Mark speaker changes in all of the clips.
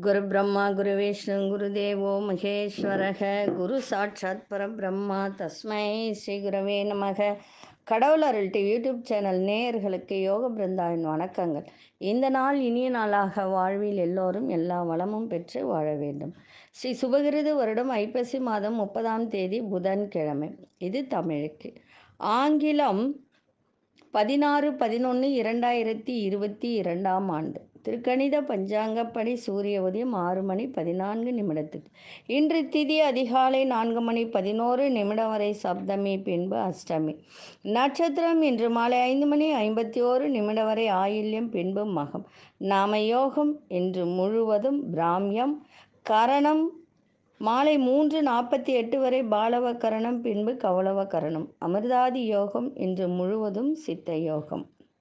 Speaker 1: குரு பிரம்மா குரு விஷ்ணு குரு தேவோ மகேஸ்வரக குரு சாட்சாத் பரபிரம்மா தஸ்மை ஸ்ரீ குரவே நமக கடவுள் அருள் டிவி யூடியூப் சேனல் நேயர்களுக்கு யோக பிருந்தாவின் வணக்கங்கள் இந்த நாள் இனிய நாளாக வாழ்வில் எல்லோரும் எல்லா வளமும் பெற்று வாழ வேண்டும் ஸ்ரீ சுபகிருது வருடம் ஐப்பசி மாதம் முப்பதாம் தேதி புதன்கிழமை இது தமிழுக்கு ஆங்கிலம் பதினாறு பதினொன்று இரண்டாயிரத்தி இருபத்தி இரண்டாம் ஆண்டு திருக்கணித பஞ்சாங்கப்படி சூரிய உதயம் ஆறு மணி பதினான்கு நிமிடத்துக்கு இன்று திதி அதிகாலை நான்கு மணி பதினோரு நிமிடம் வரை சப்தமி பின்பு அஷ்டமி நட்சத்திரம் இன்று மாலை ஐந்து மணி ஐம்பத்தி ஓரு நிமிடம் வரை ஆயில்யம் பின்பு மகம் நாம யோகம் இன்று முழுவதும் பிராமியம் கரணம் மாலை மூன்று நாற்பத்தி எட்டு வரை பாலவ கரணம் பின்பு கௌளவ கரணம் அமிர்தாதி யோகம் இன்று முழுவதும் சித்த யோகம்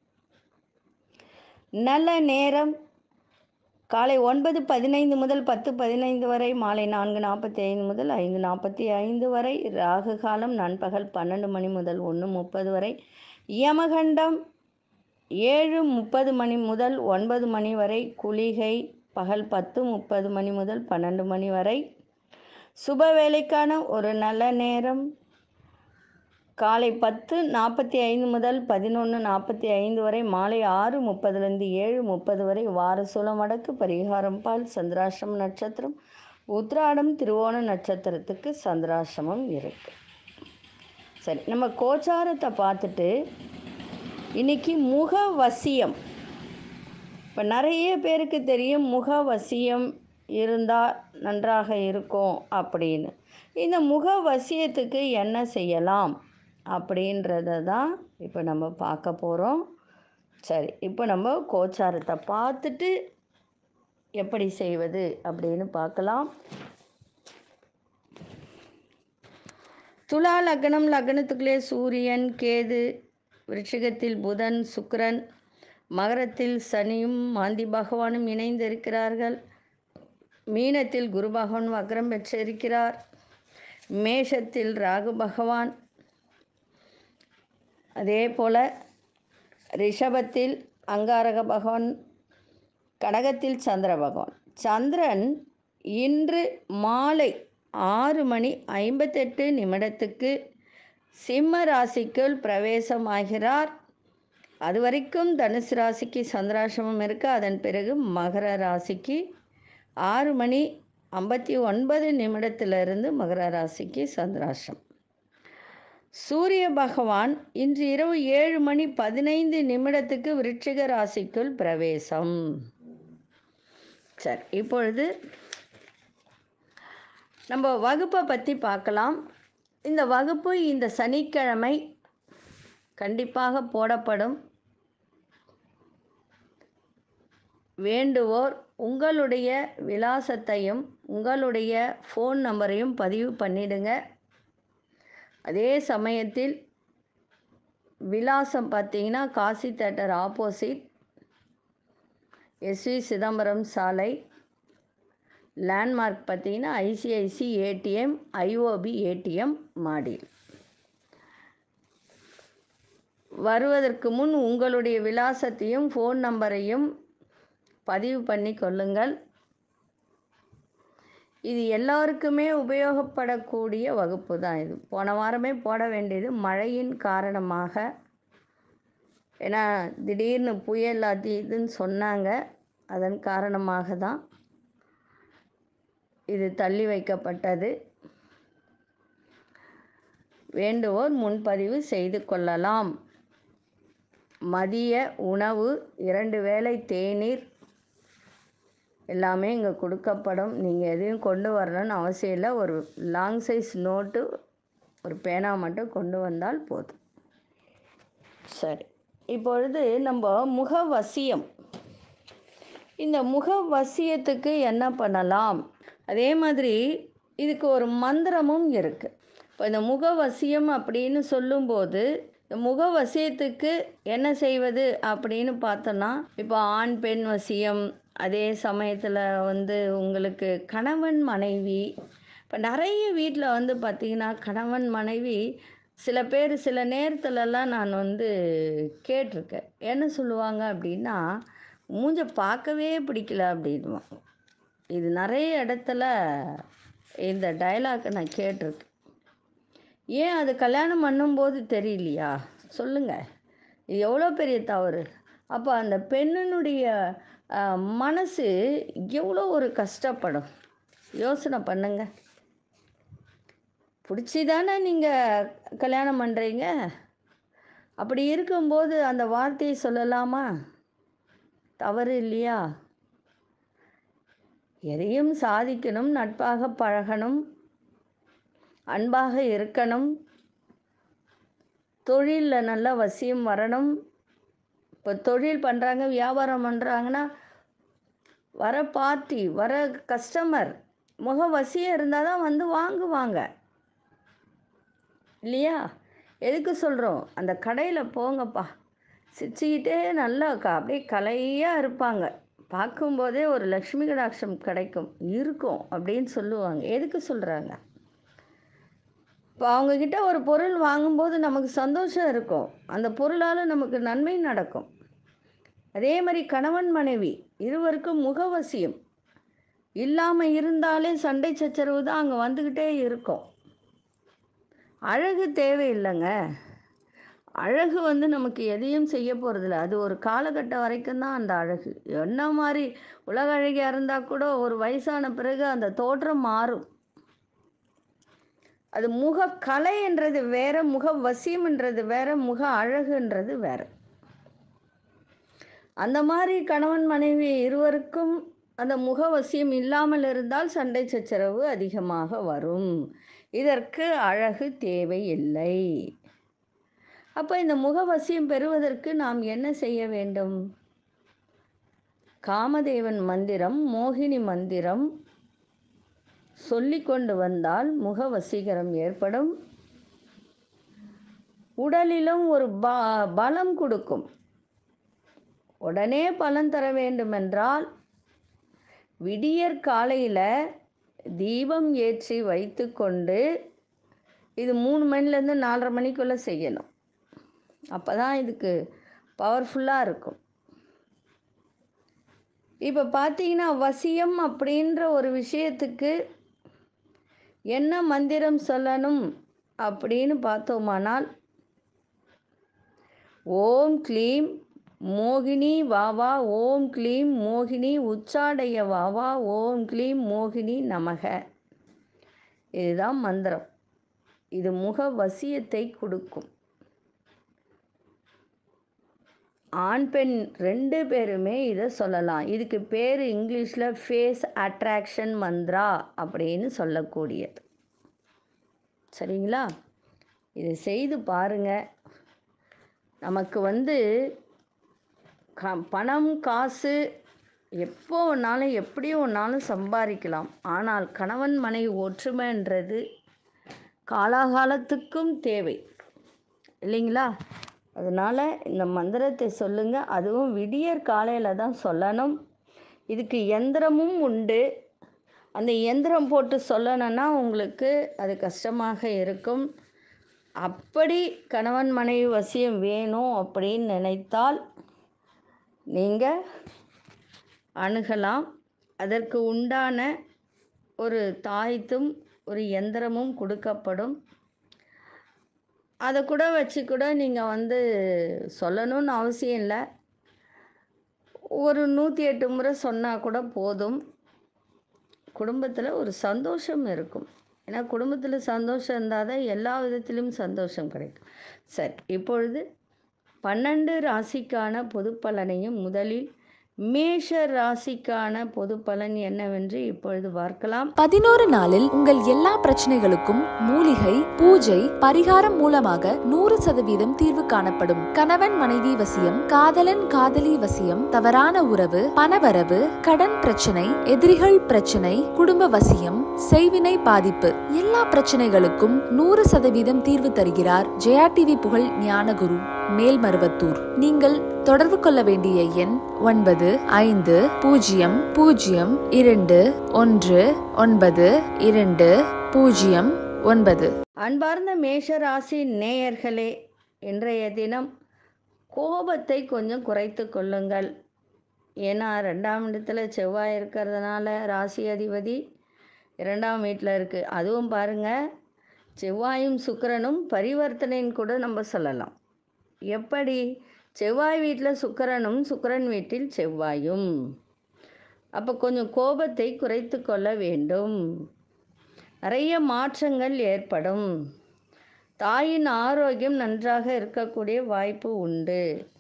Speaker 1: நல்ல நேரம் காலை ஒன்பது பதினைந்து முதல் பத்து பதினைந்து வரை மாலை நான்கு நாற்பத்தி ஐந்து முதல் ஐந்து நாற்பத்தி ஐந்து வரை ராகு காலம் நண்பகல் பன்னெண்டு மணி முதல் ஒன்று முப்பது வரை யமகண்டம் ஏழு முப்பது மணி முதல் ஒன்பது மணி வரை குளிகை பகல் பத்து முப்பது மணி முதல் பன்னெண்டு மணி வரை சுப வேலைக்கான ஒரு நல்ல நேரம் காலை பத்து நாற்பத்தி ஐந்து முதல் பதினொன்று நாற்பத்தி ஐந்து வரை மாலை ஆறு முப்பதுலேருந்து ஏழு முப்பது வரை வார சூலம் வடக்கு பரிகாரம் பால் சந்திராசிரம நட்சத்திரம் உத்ராடம் திருவோண நட்சத்திரத்துக்கு சந்திராசிரமம் இருக்கு சரி நம்ம கோச்சாரத்தை பார்த்துட்டு இன்னைக்கு முக வசியம் இப்போ நிறைய பேருக்கு தெரியும் முக வசியம் இருந்தால் நன்றாக இருக்கும் அப்படின்னு இந்த முக வசியத்துக்கு என்ன செய்யலாம் அப்படின்றத தான் இப்போ நம்ம பார்க்க போகிறோம் சரி இப்போ நம்ம கோச்சாரத்தை பார்த்துட்டு எப்படி செய்வது அப்படின்னு பார்க்கலாம் துலா லக்னம் லக்னத்துக்குள்ளே சூரியன் கேது விருச்சிகத்தில் புதன் சுக்கிரன் மகரத்தில் சனியும் மாந்தி பகவானும் இணைந்திருக்கிறார்கள் மீனத்தில் குரு பகவான் வக்ரம் பெற்றிருக்கிறார் மேஷத்தில் ராகு பகவான் அதே போல் ரிஷபத்தில் அங்காரக பகவான் கடகத்தில் சந்திர பகவான் சந்திரன் இன்று மாலை ஆறு மணி ஐம்பத்தெட்டு நிமிடத்துக்கு சிம்ம ராசிக்குள் பிரவேசமாகிறார் அது வரைக்கும் தனுசு ராசிக்கு சந்திராசிரமம் இருக்குது அதன் பிறகு மகர ராசிக்கு ஆறு மணி ஐம்பத்தி ஒன்பது நிமிடத்திலிருந்து மகர ராசிக்கு சந்திராசிரம் சூரிய பகவான் இன்று இரவு ஏழு மணி பதினைந்து நிமிடத்துக்கு விருச்சிக ராசிக்குள் பிரவேசம் சரி இப்பொழுது நம்ம வகுப்பை பற்றி பார்க்கலாம் இந்த வகுப்பு இந்த சனிக்கிழமை கண்டிப்பாக போடப்படும் வேண்டுவோர் உங்களுடைய விலாசத்தையும் உங்களுடைய ஃபோன் நம்பரையும் பதிவு பண்ணிடுங்க அதே சமயத்தில் விலாசம் பார்த்தீங்கன்னா Kasi theatre opposite SV Chidambaram சாலை லேண்ட்மார்க் பார்த்தீங்கன்னா ஐசிஐசி ஏடிஎம் ஐஓபி ஏடிஎம் மாடியில் வருவதற்கு முன் உங்களுடைய விலாசத்தையும் ஃபோன் நம்பரையும் பதிவு பண்ணி கொள்ளுங்கள் இது எல்லாருக்குமே உபயோகப்படக்கூடிய வகுப்பு தான் இது போன வாரமே போட வேண்டியது மழையின் காரணமாக ஏன்னா திடீர்னு புயல் அது இதுன்னு சொன்னாங்க அதன் காரணமாக தான் இது தள்ளி வைக்கப்பட்டது வேண்டுவோர் முன்பதிவு செய்து கொள்ளலாம் மதிய உணவு இரண்டு வேளை தேநீர் எல்லாமே இங்கே கொடுக்கப்படும் நீங்கள் எதையும் கொண்டு வரணும்னு அவசியம் இல்லை ஒரு லாங் சைஸ் நோட்டு ஒரு பேனா மட்டும் கொண்டு வந்தால் போதும் சரி இப்பொழுது நம்ம முகவசியம் இந்த முகவசியத்துக்கு என்ன பண்ணலாம் அதே மாதிரி இதுக்கு ஒரு மந்திரமும் இருக்குது இப்போ இந்த முகவசியம் அப்படின்னு சொல்லும்போது இந்த முகவசியத்துக்கு என்ன செய்வது அப்படின்னு பார்த்தோன்னா இப்போ ஆண் பெண் வசியம் அதே சமயத்தில் வந்து உங்களுக்கு கணவன் மனைவி இப்போ நிறைய வீட்டில் வந்து பார்த்திங்கன்னா கணவன் மனைவி சில பேர் சில நேரத்துலலாம் நான் வந்து கேட்டிருக்கேன் என்ன சொல்லுவாங்க அப்படின்னா மூஞ்ச பார்க்கவே பிடிக்கல அப்படின்வாங்க இது நிறைய இடத்துல இந்த டயலாக் நான் கேட்டிருக்கேன் ஏன் அது கல்யாணம் பண்ணும்போது தெரியலையா சொல்லுங்கள் இது எவ்வளோ பெரிய தவறு அப்போ அந்த பெண்ணினுடைய அஹ், மனசு எவ்வளோ ஒரு கஷ்டப்படும் யோசனை பண்ணுங்க பிடிச்சி தானே நீங்கள் கல்யாணம் பண்ணுறீங்க அப்படி இருக்கும்போது அந்த வார்த்தையை சொல்லலாமா தவறு இல்லையா எதையும் சாதிக்கணும் நட்பாக பழகணும் அன்பாக இருக்கணும் தொழிலில் நல்ல வசியம் வரணும் இப்போ தொழில் பண்ணுறாங்க வியாபாரம் பண்ணுறாங்கன்னா வர பார்ட்டி வர கஸ்டமர் முக வசியம் இருந்தால் தான் வந்து வாங்குவாங்க இல்லையா எதுக்கு சொல்கிறோம் அந்த கடையில் போங்கப்பா சிரிச்சுக்கிட்டே நல்லா க அப்படியே கலையாக இருப்பாங்க பார்க்கும்போதே ஒரு லக்ஷ்மி கடாட்சம் கிடைக்கும் இருக்கும் அப்படின்னு சொல்லுவாங்க எதுக்கு சொல்கிறாங்க இப்போ அவங்கக்கிட்ட ஒரு பொருள் வாங்கும்போது நமக்கு சந்தோஷம் இருக்கும் அந்த பொருளால் நமக்கு நன்மை நடக்கும் அதே மாதிரி கணவன் மனைவி இருவருக்கும் முகவசியம் இல்லாமல் இருந்தாலே சண்டை சச்சரவு தான் அங்கே வந்துக்கிட்டே இருக்கும் அழகு தேவையில்லைங்க அழகு வந்து நமக்கு எதையும் செய்ய போகிறதில்ல அது ஒரு காலகட்டம் வரைக்கும் தான் அந்த அழகு என்ன மாதிரி உலக அழகியாக இருந்தால் கூட ஒரு வயசான பிறகு அந்த தோற்றம் மாறும் அது முக கலைன்றது வேற முக வசியம்ன்றது வேற முக அழகுன்றது வேற அந்த மாதிரி கணவன் மனைவி இருவருக்கும் அந்த முகவசியம் இல்லாமல் இருந்தால் சண்டை சச்சரவு அதிகமாக வரும் இதற்கு அழகு தேவையில்லை அப்போ இந்த முகவசியம் பெறுவதற்கு நாம் என்ன செய்ய வேண்டும் காமதேவன் மந்திரம் மோகினி மந்திரம் சொல்லிக்கொண்டு வந்தால் முக வசீகரம் ஏற்படும் உடலிலும் ஒரு ப பலம் கொடுக்கும் உடனே பலன் தர வேண்டுமென்றால் விடியற் காலையில் தீபம் ஏற்றி வைத்துக்கொண்டு இது மூணு மணிலேருந்து நாலரை மணிக்குள்ளே செய்யணும் அப்போ தான் இதுக்கு பவர்ஃபுல்லாக இருக்கும் இப்போ பார்த்தீங்கன்னா வசியம் அப்படின்ற ஒரு விஷயத்துக்கு என்ன மந்திரம் சொல்லணும் அப்படின்னு பார்த்தோமானால் ஓம் க்ளீம் மோகினி வாவா ஓம் க்ளீம் மோகினி உச்சாடைய வாவா ஓம் க்ளீம் மோகினி நமக இதுதான் மந்திரம் இது முக வசியத்தை கொடுக்கும் ஆண் பெண் ரெண்டு பேருமே இதை சொல்லலாம் இதுக்கு பேர் இங்கிலீஷில் ஃபேஸ் அட்ராக்ஷன் மந்த்ரா அப்படின்னு சொல்லக்கூடியது சரிங்களா இதை செய்து பாருங்க நமக்கு வந்து க பணம் காசு எப்போ ஒன்றாலும் எப்படி ஒன்றாலும் சம்பாதிக்கலாம் ஆனால் கணவன் மனைவி ஒற்றுமைன்றது காலாகாலத்துக்கும் தேவை இல்லைங்களா அதனால் இந்த மந்திரத்தை சொல்லுங்கள் அதுவும் விடியற் காலையில் தான் சொல்லணும் இதுக்கு எந்திரமும் உண்டு அந்த எந்திரம் போட்டு சொல்லணும்னா உங்களுக்கு அது கஷ்டமாக இருக்கும் அப்படி கணவன் மனைவி வசியம் வேணும் அப்படின்னு நினைத்தால் நீங்கள் அணுகலாம் அதற்கு உண்டான ஒரு தாய்த்தும் ஒரு எந்திரமும் கொடுக்கப்படும் அதை கூட வச்சு கூட நீங்கள் வந்து சொல்லணும்னு அவசியம் இல்லை ஒரு நூற்றி எட்டு முறை சொன்னால் கூட போதும் குடும்பத்தில் ஒரு சந்தோஷம் இருக்கும் ஏன்னா குடும்பத்தில் சந்தோஷம் இருந்தால் தான் எல்லா விதத்திலும் சந்தோஷம் கிடைக்கும் சரி இப்பொழுது பன்னெண்டு ராசிக்கான பொது பலனையும் முதலில் மேஷ ராசிக்கான பொது பலன் என்னவென்று இப்பொழுது பார்க்கலாம்
Speaker 2: பதினோரு நாளில் உங்கள் எல்லா பிரச்சனைகளுக்கும் மூலிகை பூஜை பரிகாரம் மூலமாக நூறு சதவீதம் தீர்வு காணப்படும் கணவன் மனைவி வசியம் காதலன் காதலி வசியம் தவறான உறவு பணவரவு கடன் பிரச்சனை எதிரிகள் பிரச்சனை குடும்ப வசியம் செய்வினை பாதிப்பு எல்லா பிரச்சனைகளுக்கும் நூறு சதவீதம் தீர்வு தருகிறார் ஜெயா டிவி புகழ் ஞானகுரு மேல்மருவத்தூர் நீங்கள் தொடர்பு கொள்ள வேண்டிய எண் ஒன்பது ஐந்து பூஜ்ஜியம் பூஜ்ஜியம் இரண்டு ஒன்று ஒன்பது இரண்டு பூஜ்ஜியம் ஒன்பது
Speaker 1: அன்பார்ந்த மேஷ ராசி நேயர்களே இன்றைய தினம் கோபத்தை கொஞ்சம் குறைத்து கொள்ளுங்கள் ஏன்னா ரெண்டாம் இடத்துல செவ்வாய் இருக்கிறதுனால ராசி அதிபதி இரண்டாம் வீட்டில் இருக்குது அதுவும் பாருங்கள் செவ்வாயும் சுக்கிரனும் பரிவர்த்தனைன்னு கூட நம்ம சொல்லலாம் எப்படி செவ்வாய் வீட்டில் சுக்கிரனும் சுக்கிரன் வீட்டில் செவ்வாயும் அப்போ கொஞ்சம் கோபத்தை குறைத்து கொள்ள வேண்டும் நிறைய மாற்றங்கள் ஏற்படும் தாயின் ஆரோக்கியம் நன்றாக இருக்கக்கூடிய வாய்ப்பு உண்டு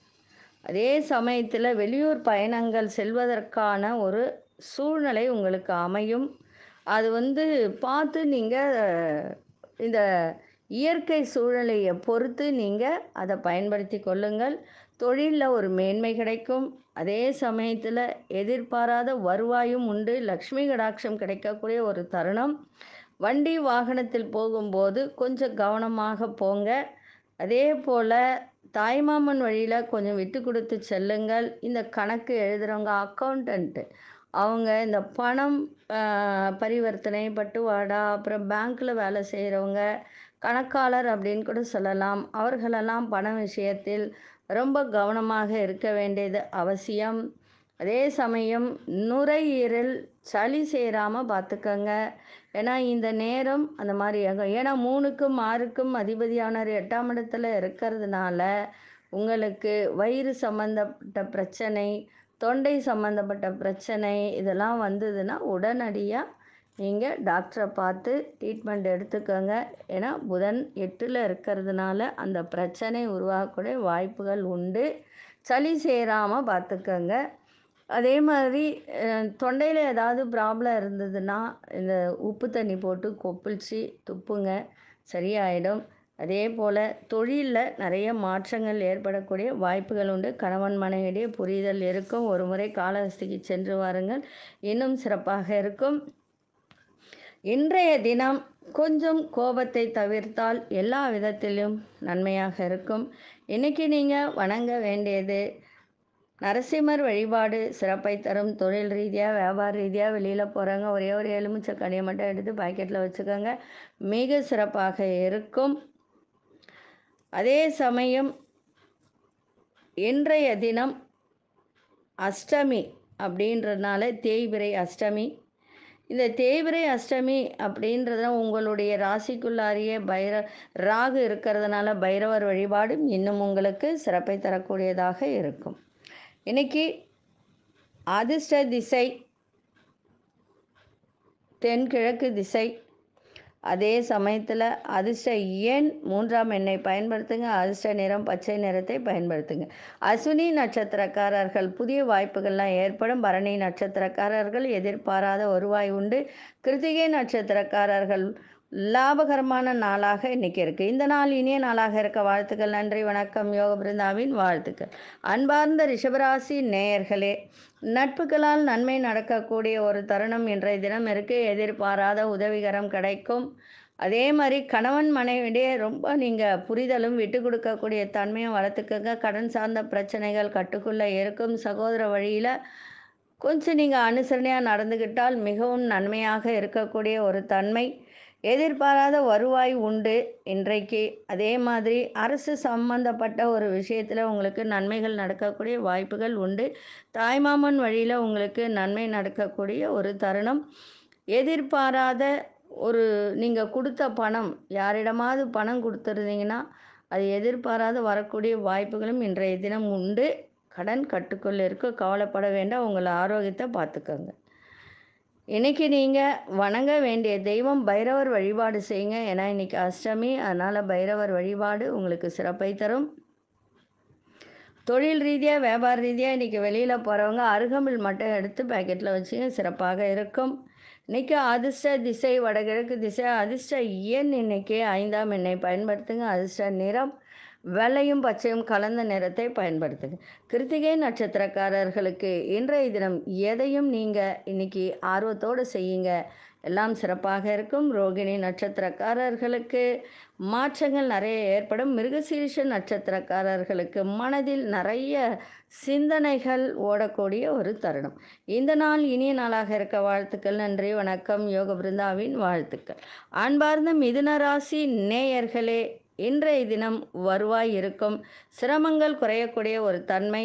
Speaker 1: அதே சமயத்தில் வெளியூர் பயணங்கள் செல்வதற்கான ஒரு சூழ்நிலை உங்களுக்கு அமையும் அது வந்து பார்த்து நீங்கள் இந்த இயற்கை சூழ்நிலையை பொறுத்து நீங்கள் அதை பயன்படுத்தி கொள்ளுங்கள் தொழிலில் ஒரு மேன்மை கிடைக்கும் அதே சமயத்தில் எதிர்பாராத வருவாயும் உண்டு லக்ஷ்மி கடாட்சம் கிடைக்கக்கூடிய ஒரு தருணம் வண்டி வாகனத்தில் போகும்போது கொஞ்சம் கவனமாக போங்க அதே போல் தாய்மாமன் வழியில் கொஞ்சம் விட்டு கொடுத்து செல்லுங்கள் இந்த கணக்கு எழுதுகிறவங்க அக்கௌண்டண்ட்டு அவங்க இந்த பணம் ஆஹ், பரிவர்த்தனை பட்டுவாடா அப்புறம் பேங்க்கில் வேலை செய்கிறவங்க கணக்காளர் அப்படின்னு கூட சொல்லலாம் அவர்களெல்லாம் பண விஷயத்தில் ரொம்ப கவனமாக இருக்க வேண்டியது அவசியம் அதே சமயம் நுரையீரல் சளி சேராமல் பார்த்துக்கங்க ஏன்னா இந்த நேரம் அந்த மாதிரி ஆகும் ஏன்னா மூணுக்கும் ஆறுக்கும் அதிபதியானவர் எட்டாம் இடத்துல இருக்கிறதுனால உங்களுக்கு வயிறு சம்மந்தப்பட்ட பிரச்சனை தொண்டை சம்மந்தப்பட்ட பிரச்சனை இதெல்லாம் வந்ததுன்னா உடனடியாக நீங்கள் டாக்டரை பார்த்து ட்ரீட்மெண்ட் எடுத்துக்கோங்க ஏன்னா புதன் எட்டில் இருக்கிறதுனால அந்த பிரச்சனை உருவாகக்கூடிய வாய்ப்புகள் உண்டு சளி சேராமல் பார்த்துக்கோங்க அதே மாதிரி தொண்டையில் ஏதாவது ப்ராப்ளம் இருந்ததுன்னா இந்த உப்பு தண்ணி போட்டு கொப்பளிச்சு துப்புங்க சரியாயிடும் அதே போல் தொழிலில் நிறைய மாற்றங்கள் ஏற்படக்கூடிய வாய்ப்புகள் உண்டு கணவன் மனைவியிடையே புரிதல் இருக்கும் ஒரு முறை காலஹஸ்திக்கு சென்று வாருங்கள் இன்னும் சிறப்பாக இருக்கும் இன்றைய தினம் கொஞ்சம் கோபத்தை தவிர்த்தால் எல்லா விதத்திலும் நன்மையாக இருக்கும் இன்னைக்கு நீங்கள் வணங்க வேண்டியது நரசிம்மர் வழிபாடு சிறப்பை தரும் தொழில் ரீதியாக வியாபார ரீதியாக வெளியில் போகிறாங்க ஒரே ஒரு எலுமிச்சை கனியை மட்டும் எடுத்து பாக்கெட்டில் வச்சுக்கோங்க மிக சிறப்பாக இருக்கும் அதே சமயம் இன்றைய தினம் அஷ்டமி அப்படின்றதுனால தேய்பிறை அஷ்டமி இந்த தேய்பிறை அஷ்டமி அப்படின்றத உங்களுடைய ராசிக்குள்ளாரிய பைர ராகு இருக்கிறதுனால பைரவர் வழிபாடும் இன்னும் உங்களுக்கு சிறப்பை தரக்கூடியதாக இருக்கும் இன்னைக்கு அதிர்ஷ்ட திசை தென்கிழக்கு திசை அதே சமயத்தில் அதிர்ஷ்ட எண் மூன்றாம் எண்ணை பயன்படுத்துங்க அதிர்ஷ்ட நிறம் பச்சை நிறத்தை பயன்படுத்துங்க அஸ்வினி நட்சத்திரக்காரர்கள் புதிய வாய்ப்புகள்லாம் ஏற்படும் பரணி நட்சத்திரக்காரர்கள் எதிர்பாராத வருவாய் உண்டு கிருத்திகை நட்சத்திரக்காரர்கள் லாபகரமான நாளாக இன்னைக்கு இருக்குது இந்த நாள் இனிய நாளாக இருக்க வாழ்த்துக்கள் நன்றி வணக்கம் யோக பிருந்தாவின் வாழ்த்துக்கள் அன்பார்ந்த ரிஷபராசி நேயர்களே நட்புகளால் நன்மை நடக்கக்கூடிய ஒரு தருணம் இன்றைய தினம் இருக்கு எதிர்பாராத உதவிகரம் கிடைக்கும் அதே மாதிரி கணவன் மனைவிடையே ரொம்ப நீங்கள் புரிதலும் விட்டு கொடுக்கக்கூடிய தன்மையும் வளர்த்துக்கங்க கடன் சார்ந்த பிரச்சனைகள் கட்டுக்குள்ளே இருக்கும் சகோதர வழியில் கொஞ்சம் நீங்கள் அனுசரணையாக நடந்துக்கிட்டால் மிகவும் நன்மையாக இருக்கக்கூடிய ஒரு தன்மை எதிர்பாராத வருவாய் உண்டு இன்றைக்கு அதே மாதிரி அரசு சம்பந்தப்பட்ட ஒரு விஷயத்தில் உங்களுக்கு நன்மைகள் நடக்கக்கூடிய வாய்ப்புகள் உண்டு தாய்மாமன் வழியில் உங்களுக்கு நன்மை நடக்கக்கூடிய ஒரு தருணம் எதிர்பாராத ஒரு நீங்கள் கொடுத்த பணம் யாரிடமாவது பணம் கொடுத்துருந்தீங்கன்னா அது எதிர்பாராத வரக்கூடிய வாய்ப்புகளும் இன்றைய தினம் உண்டு கடன் கட்டுக்குள் இருக்க கவலைப்பட வேண்டாம் உங்கள் ஆரோக்கியத்தை பார்த்துக்கோங்க இன்னைக்கு நீங்கள் வணங்க வேண்டிய தெய்வம் பைரவர் வழிபாடு செய்யுங்க ஏன்னா இன்னைக்கு அஷ்டமி அதனால் பைரவர் வழிபாடு உங்களுக்கு சிறப்பை தரும் தொழில் ரீதியாக வியாபார ரீதியாக இன்றைக்கி வெளியில் போகிறவங்க அருகம்பில் மட்டும் எடுத்து பேக்கெட்டில் வச்சுங்க சிறப்பாக இருக்கும் இன்றைக்கி அதிர்ஷ்ட திசை வடகிழக்கு திசை அதிர்ஷ்ட எண் இன்னைக்கு ஐந்தாம் எண்ணை பயன்படுத்துங்க அதிர்ஷ்ட நிறம் வெள்ளையும் பச்சையும் கலந்த நிறத்தை பயன்படுத்துங்க கிருத்திகை நட்சத்திரக்காரர்களுக்கு இன்றைய தினம் எதையும் நீங்கள் இன்னைக்கு ஆர்வத்தோடு செய்யுங்க எல்லாம் சிறப்பாக இருக்கும் ரோகிணி நட்சத்திரக்காரர்களுக்கு மாற்றங்கள் நிறைய ஏற்படும் மிருகசீரிஷ நட்சத்திரக்காரர்களுக்கு மனதில் நிறைய சிந்தனைகள் ஓடக்கூடிய ஒரு தருணம் இந்த நாள் இனிய நாளாக இருக்க வாழ்த்துக்கள் நன்றி வணக்கம் யோக பிருந்தாவின் வாழ்த்துக்கள் அன்பார்ந்த மிதுன ராசி நேயர்களே இன்றைய தினம் வருவாய் இருக்கும் சிரமங்கள் குறையக்கூடிய ஒரு தன்மை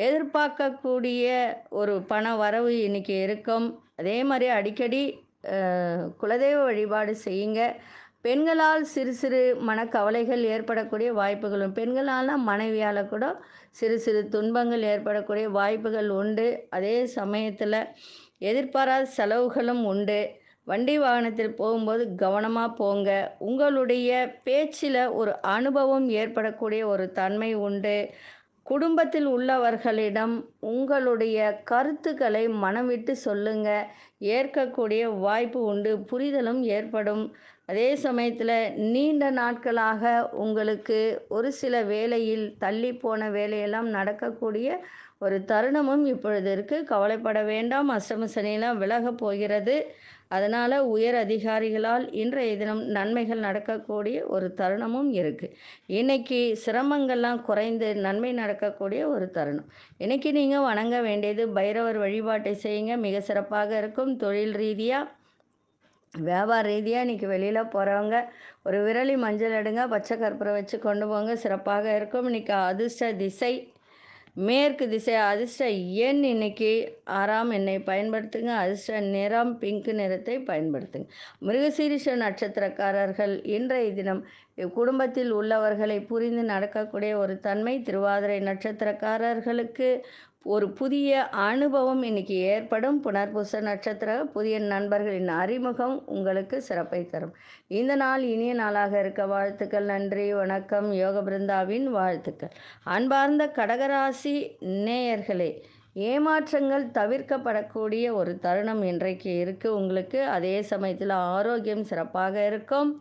Speaker 1: எதிர்பார்க்கக்கூடிய ஒரு பண வரவு இன்றைக்கி இருக்கும் அதே மாதிரி அடிக்கடி அஹ், குலதெய்வ வழிபாடு செய்யுங்க பெண்களால் சிறு சிறு மனக்கவலைகள் ஏற்படக்கூடிய வாய்ப்புகளும் பெண்களால் மனைவியால் கூட சிறு சிறு துன்பங்கள் ஏற்படக்கூடிய வாய்ப்புகள் உண்டு அதே சமயத்தில் எதிர்பாராத செலவுகளும் உண்டு வண்டி வாகனத்தில் போகும்போது கவனமாக போங்க உங்களுடைய பேச்சில் ஒரு அனுபவம் ஏற்படக்கூடிய ஒரு தன்மை உண்டு குடும்பத்தில் உள்ளவர்களிடம் உங்களுடைய கருத்துக்களை மனம் விட்டு சொல்லுங்க ஏற்கக்கூடிய வாய்ப்பு உண்டு புரிதலும் ஏற்படும் அதே சமயத்தில் நீண்ட நாட்களாக உங்களுக்கு ஒரு சில வேலையில் தள்ளி போன வேலையெல்லாம் நடக்கக்கூடிய ஒரு தருணமும் இப்பொழுது இருக்குது கவலைப்பட வேண்டாம் அஷ்டம சனியெல்லாம் விலகப் போகிறது அதனால் உயர் அதிகாரிகளால் இன்றைய தினம் நன்மைகள் நடக்கக்கூடிய ஒரு தருணமும் இருக்குது இன்னைக்கு சிரமங்கள்லாம் குறைந்து நன்மை நடக்கக்கூடிய ஒரு தருணம் இன்னைக்கு நீங்கள் வணங்க வேண்டியது பைரவர் வழிபாட்டை செய்யுங்க மிக சிறப்பாக இருக்கும் தொழில் ரீதியாக வியாபார ரீதியாக இன்றைக்கி வெளியில் போகிறவங்க ஒரு விரலி மஞ்சள் எடுங்க பச்சை கற்பூரம் வச்சு கொண்டு போங்க சிறப்பாக இருக்கும் இன்றைக்கி அதிர்ஷ்ட திசை மேற்கு திசை அதிர்ஷ்ட எண் இன்னைக்கு ஆறாம் எண்ணை பயன்படுத்துங்க அதிர்ஷ்ட நிறம் பிங்க் நிறத்தை பயன்படுத்துங்க மிருகசீரிஷ நட்சத்திரக்காரர்கள் இன்றைய தினம் குடும்பத்தில் உள்ளவர்களை புரிந்து நடக்கக்கூடிய ஒரு தன்மை திருவாதிரை நட்சத்திரக்காரர்களுக்கு ஒரு புதிய அனுபவம் இன்னைக்கு ஏற்படும் புனர்பூச நட்சத்திர புதிய நண்பர்களின் அறிமுகம் உங்களுக்கு சிறப்பை தரும் இந்த நாள் இனிய நாளாக இருக்க வாழ்த்துக்கள் நன்றி வணக்கம் யோக பிருந்தாவின் வாழ்த்துக்கள் அன்பார்ந்த கடகராசி நேயர்களே ஏமாற்றங்கள் தவிர்க்கப்படக்கூடிய ஒரு தருணம் இன்றைக்கு இருக்குது உங்களுக்கு அதே சமயத்தில் ஆரோக்கியம் சிறப்பாக இருக்கும்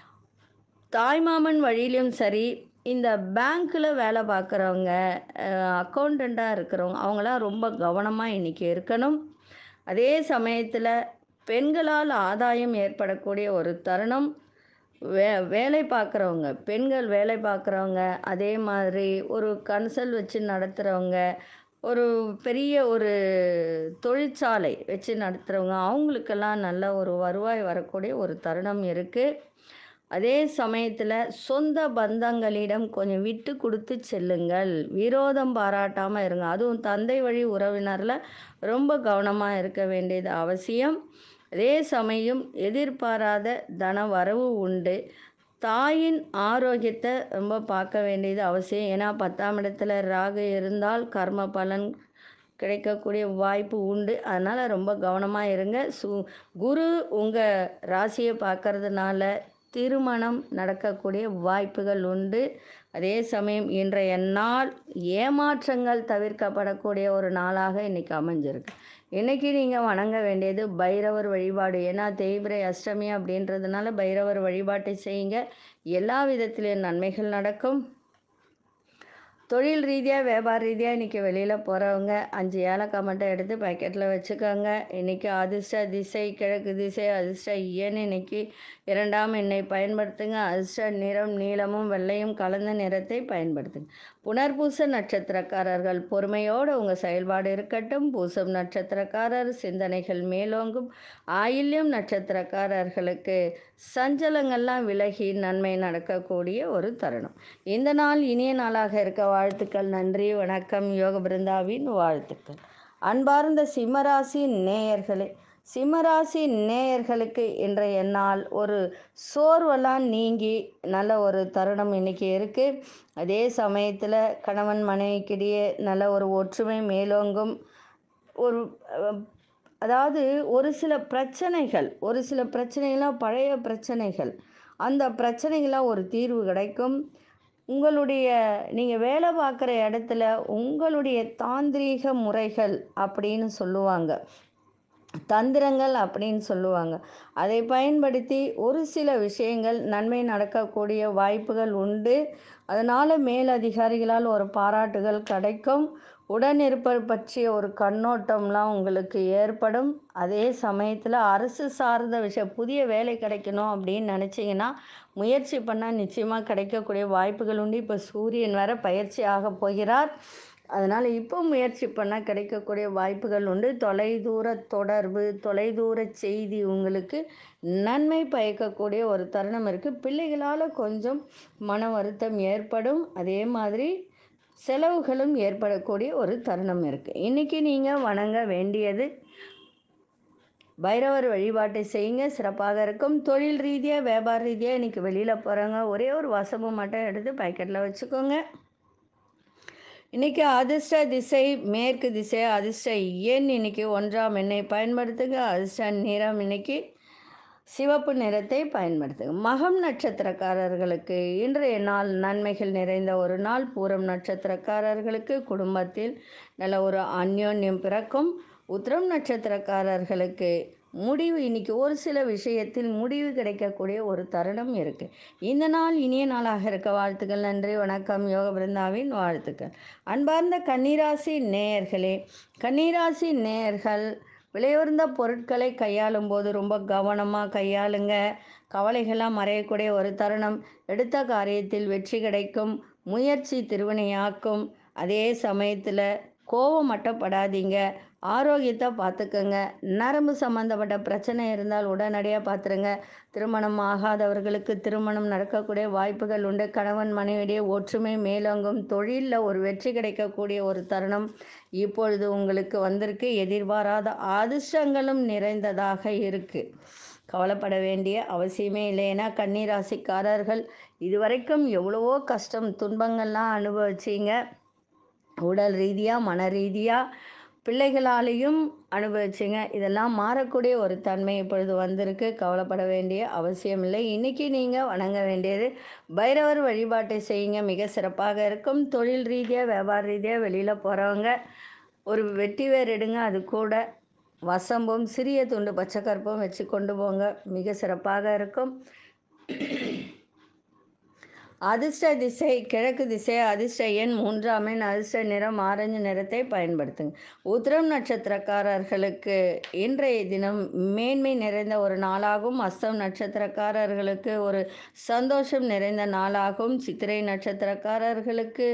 Speaker 1: தாய்மாமன் வழியிலும் சரி இந்த பேங்க்கில் வேலை பார்க்குறவங்க அக்கௌண்டண்ட்டாக இருக்கிறவங்க அவங்களாம் ரொம்ப கவனமாக இன்றைக்கி இருக்கணும் அதே சமயத்தில் பெண்களால் ஆதாயம் ஏற்படக்கூடிய ஒரு தருணம் வே வேலை பார்க்குறவங்க பெண்கள் வேலை பார்க்குறவங்க அதே மாதிரி ஒரு கன்சல் வச்சு நடத்துகிறவங்க ஒரு பெரிய ஒரு தொழிற்சாலை வச்சு நடத்துகிறவங்க அவங்களுக்கெல்லாம் நல்ல ஒரு வருவாய் வரக்கூடிய ஒரு தருணம் இருக்குது அதே சமயத்தில் சொந்த பந்தங்களிடம் கொஞ்சம் விட்டு கொடுத்து செல்லுங்கள் விரோதம் பாராட்டாமல் இருங்க அதுவும் தந்தை வழி உறவினரில் ரொம்ப கவனமாக இருக்க வேண்டியது அவசியம் அதே சமயம் எதிர்பாராத தன வரவு உண்டு தாயின் ஆரோக்கியத்தை ரொம்ப பார்க்க வேண்டியது அவசியம் ஏன்னா பத்தாம் இடத்துல ராகு இருந்தால் கர்ம பலன் கிடைக்கக்கூடிய வாய்ப்பு உண்டு அதனால் ரொம்ப கவனமாக இருங்க சு குரு உங்கள் ராசியை பார்க்கறதுனால திருமணம் நடக்கக்கூடிய வாய்ப்புகள் உண்டு அதே சமயம் இன்றைய நாள் ஏமாற்றங்கள் தவிர்க்கப்படக்கூடிய ஒரு நாளாக இன்னைக்கு அமைஞ்சிருக்கு இன்னைக்கு நீங்கள் வணங்க வேண்டியது பைரவர் வழிபாடு ஏன்னா தேய்பிரை அஷ்டமி அப்படின்றதுனால பைரவர் வழிபாட்டை செய்யுங்க எல்லா விதத்திலும் நன்மைகள் நடக்கும் தொழில் ரீதியாக வியாபார ரீதியாக இன்றைக்கி வெளியில் போகிறவங்க அஞ்சு ஏலக்காய் மட்டும் எடுத்து பாக்கெட்டில் வச்சுக்கோங்க இன்றைக்கி அதிர்ஷ்ட திசை கிழக்கு திசை அதிர்ஷ்ட எண் இன்னைக்கு இரண்டாம் எண்ணை பயன்படுத்துங்க அதிர்ஷ்ட நிறம் நீளமும் வெள்ளையும் கலந்த நிறத்தை பயன்படுத்துங்க புனர்பூச நட்சத்திரக்காரர்கள் பொறுமையோடு உங்கள் செயல்பாடு இருக்கட்டும் பூசம் நட்சத்திரக்காரர் சிந்தனைகள் மேலோங்கும் ஆயில்யம் நட்சத்திரக்காரர்களுக்கு சஞ்சலங்கள்லாம் விலகி நன்மை நடக்கக்கூடிய ஒரு தருணம் இந்த நாள் இனிய நாளாக இருக்க வாழ்த்துக்கள் நன்றி வணக்கம் யோக பிருந்தாவின் வாழ்த்துக்கள் அன்பார்ந்த சிம்மராசி நேயர்களே சிம்மராசி நேயர்களுக்கு இன்றைய நாள் ஒரு சோர்வெல்லாம் நீங்கி நல்ல ஒரு தருணம் இன்னைக்கு இருக்குது அதே சமயத்தில் கணவன் மனைவிக்கிடையே நல்ல ஒரு ஒற்றுமை மேலோங்கும் ஒரு அஹ், அதாவது ஒரு சில பிரச்சனைகள் ஒரு சில பிரச்சனைகள்லாம் பழைய பிரச்சனைகள் அந்த பிரச்சனைகள்லாம் ஒரு தீர்வு கிடைக்கும் உங்களுடைய நீங்கள் வேலை பார்க்குற இடத்துல உங்களுடைய தாந்திரீக முறைகள் அப்படின்னு சொல்லுவாங்க தந்திரங்கள் அப்படின்னு சொல்லுவாங்க அதை பயன்படுத்தி ஒரு சில விஷயங்கள் நன்மை நடக்கக்கூடிய வாய்ப்புகள் உண்டு அதனால் மேலதிகாரிகளால் ஒரு பாராட்டுகள் கிடைக்கும் உடனிருப்பர் பற்றிய ஒரு கண்ணோட்டம்லாம் உங்களுக்கு ஏற்படும் அதே சமயத்தில் அரசு சார்ந்த விஷயம் புதிய வேலை கிடைக்கணும் அப்படின்னு நினச்சிங்கன்னா முயற்சி பண்ணால் நிச்சயமாக கிடைக்கக்கூடிய வாய்ப்புகள் உண்டு இப்போ சூரியன் வர பயிற்சி ஆக போகிறார் அதனால் இப்போ முயற்சி பண்ணால் கிடைக்கக்கூடிய வாய்ப்புகள் உண்டு தொலைதூர தொடர்பு தொலைதூர செய்தி உங்களுக்கு நன்மை பயக்கக்கூடிய ஒரு தருணம் இருக்குது பிள்ளைகளால் கொஞ்சம் மன வருத்தம் ஏற்படும் அதே மாதிரி செலவுகளும் ஏற்படக்கூடிய ஒரு தருணம் இருக்குது இன்றைக்கி நீங்கள் வணங்க வேண்டியது பைரவர் வழிபாட்டை செய்யுங்க சிறப்பாக இருக்கும் தொழில் ரீதியாக வியாபார ரீதியாக இன்றைக்கி வெளியில் போகிறவங்க ஒரே ஒரு வசம்பு மட்டும் எடுத்து பாக்கெட்டில் வச்சுக்கோங்க இன்றைக்கி அதிர்ஷ்ட திசை மேற்கு திசை அதிர்ஷ்ட எண் இன்னைக்கு ஒன்றாம் எண்ணை பயன்படுத்துங்க அதிர்ஷ்ட நிறம் இன்னைக்கு சிவப்பு நிறத்தை பயன்படுத்துங்க மகம் நட்சத்திரக்காரர்களுக்கு இன்றைய நாள் நன்மைகள் நிறைந்த ஒரு நாள் பூரம் நட்சத்திரக்காரர்களுக்கு குடும்பத்தில் நல்ல ஒரு அந்யோன்யம் பிறக்கும் உத்திரம் நட்சத்திரக்காரர்களுக்கு முடிவு இன்னைக்கு ஒரு சில விஷயத்தில் முடிவு கிடைக்கக்கூடிய ஒரு தருணம் இருக்குது இந்த நாள் இனிய நாளாக இருக்க வாழ்த்துக்கள் நன்றி வணக்கம் யோக பிருந்தாவின் வாழ்த்துக்கள் அன்பார்ந்த கன்னிராசி நேயர்களே கன்னிராசி நேயர்கள் விலையுறந்த பொருட்களை கையாளும் போது ரொம்ப கவனமாக கையாளுங்க கவலைகள்லாம் மறையக்கூடிய ஒரு தருணம் எடுத்த காரியத்தில் வெற்றி கிடைக்கும் முயற்சி திருவினையாக்கும் அதே சமயத்தில் கோபம் மட்டப்படாதீங்க ஆரோக்கியத்தை பார்த்துக்கங்க நரம்பு சம்மந்தப்பட்ட பிரச்சனை இருந்தால் உடனடியாக பார்த்துருங்க திருமணம் ஆகாதவர்களுக்கு திருமணம் நடக்கக்கூடிய வாய்ப்புகள் உண்டு கணவன் மனைவியிடையே ஒற்றுமை மேலோங்கும் தொழிலில் ஒரு வெற்றி கிடைக்கக்கூடிய ஒரு தருணம் இப்பொழுது உங்களுக்கு வந்திருக்கு எதிர்பாராத அதிர்ஷ்டங்களும் நிறைந்ததாக இருக்குது கவலைப்பட வேண்டிய அவசியமே இல்லை ஏன்னா கன்னிராசிக்காரர்கள் இதுவரைக்கும் எவ்வளவோ கஷ்டம் துன்பங்கள்லாம் அனுபவிச்சிங்க உடல் ரீதியாக மன ரீதியாக பிள்ளைகளாலேயும் அனுபவிச்சிங்க இதெல்லாம் மாறக்கூடிய ஒரு தன்மை இப்பொழுது வந்திருக்கு கவலைப்பட வேண்டிய அவசியம் இல்லை இன்றைக்கி நீங்கள் வணங்க வேண்டியது பைரவர் வழிபாட்டை செய்யுங்க மிக சிறப்பாக இருக்கும் தொழில் ரீதியாக வியாபார ரீதியாக வெளியில் போகிறவங்க ஒரு வெட்டி வேர் எடுங்க அது கூட வசம்பும் சிறிய துண்டு பச்சை கருப்பும் வச்சு கொண்டு போங்க மிக சிறப்பாக இருக்கும் அதிர்ஷ்ட திசை கிழக்கு திசை அதிர்ஷ்ட எண் மூன்றாம் எண் அதிர்ஷ்ட நிறம் ஆரஞ்சு நிறத்தை பயன்படுத்துங்க உத்திரம் நட்சத்திரக்காரர்களுக்கு இன்றைய தினம் மேன்மை நிறைந்த ஒரு நாளாகும் அஸ்தம் நட்சத்திரக்காரர்களுக்கு ஒரு சந்தோஷம் நிறைந்த நாளாகும் சித்திரை நட்சத்திரக்காரர்களுக்கு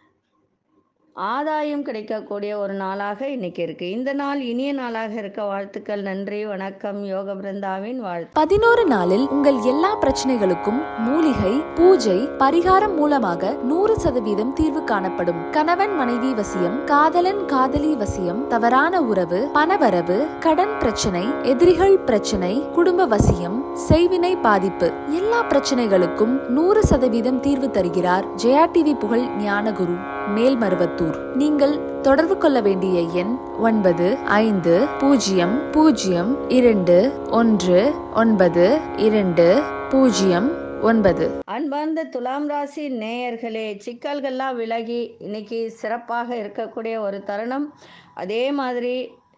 Speaker 1: ஆதாயம் கிடைக்கக்கூடிய ஒரு நாளாக இன்னைக்கு இருக்கு இந்த நாள் இனிய நாளாக இருக்க வாழ்த்துக்கள் நன்றி வணக்கம் யோக பிருந்தாவின் வாழ்த்து
Speaker 2: பதினோரு நாளில் உங்கள் எல்லா பிரச்சனைகளுக்கும் மூலிகை பூஜை பரிகாரம் மூலமாக நூறு சதவீதம் தீர்வு காணப்படும் கணவன் மனைவி வசியம் காதலன் காதலி வசியம் தவறான உறவு பணவரவு கடன் பிரச்சனை எதிரிகள் பிரச்சனை குடும்ப வசியம் செய்வினை பாதிப்பு எல்லா பிரச்சனைகளுக்கும் நூறு சதவீதம் தீர்வு தருகிறார் ஜெயா டிவி புகழ் ஞானகுரு மேல்மருவத்தூர் நீங்கள் தொடர்பு கொள்ள வேண்டிய எண் ஒன்பது ஐந்து பூஜ்ஜியம் பூஜ்ஜியம் இரண்டு ஒன்று ஒன்பது இரண்டு பூஜ்ஜியம் ஒன்பது
Speaker 1: அன்பார்ந்த துலாம் ராசி நேயர்களே சிக்கல்கள்லாம் விலகி இன்னைக்கு சிறப்பாக இருக்கக்கூடிய ஒரு தருணம் அதே மாதிரி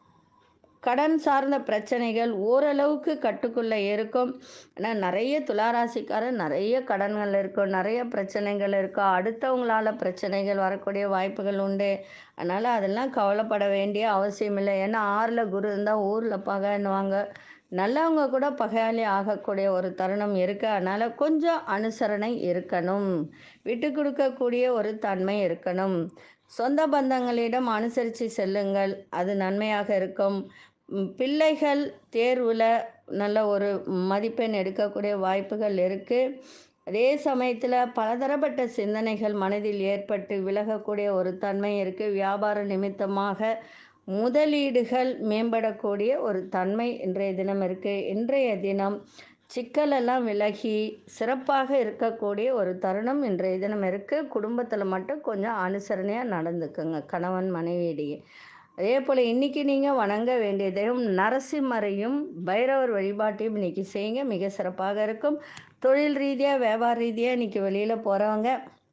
Speaker 1: கடன் சார்ந்த பிரச்சனைகள் ஓரளவுக்கு கட்டுக்குள்ளே இருக்கும் ஆனால் நிறைய துளாராசிக்காரர் நிறைய கடன்கள் இருக்கும் நிறைய பிரச்சனைகள் இருக்கும் அடுத்தவங்களால பிரச்சனைகள் வரக்கூடிய வாய்ப்புகள் உண்டு அதனால் அதெல்லாம் கவலைப்பட வேண்டிய அவசியம் இல்லை ஏன்னா ஆறில் குரு இருந்தால் ஊரில் பகைன்னுவாங்க நல்லவங்க கூட பகையாளி ஆகக்கூடிய ஒரு தருணம் இருக்குது அதனால் கொஞ்சம் அனுசரணை இருக்கணும் விட்டு கொடுக்கக்கூடிய ஒரு தன்மை இருக்கணும் சொந்த பந்தங்களிடம் அனுசரித்து செல்லுங்கள் அது நன்மையாக இருக்கும் ம், பிள்ளைகள் தேர்வில் நல்ல ஒரு மதிப்பெண் எடுக்கக்கூடிய வாய்ப்புகள் இருக்குது அதே சமயத்தில் பலதரப்பட்ட சிந்தனைகள் மனதில் ஏற்பட்டு விலகக்கூடிய ஒரு தன்மை இருக்குது வியாபார நிமித்தமாக முதலீடுகள் மேம்படக்கூடிய ஒரு தன்மை இன்றைய தினம் இருக்குது இன்றைய தினம் சிக்கலெல்லாம் விலகி சிறப்பாக இருக்கக்கூடிய ஒரு தருணம் இன்றைய தினம் இருக்குது குடும்பத்தில் மட்டும் கொஞ்சம் அனுசரணையாக நடந்துக்குங்க கணவன் மனைவியிடையே அதே போல் இன்றைக்கி நீங்கள் வணங்க வேண்டிய தெய்வம் நரசிம்மரையும் பைரவர் வழிபாட்டையும் இன்றைக்கி செய்யுங்க மிக சிறப்பாக இருக்கும் தொழில் ரீதியாக வியாபார ரீதியாக இன்றைக்கி வெளியில் போகிறவங்க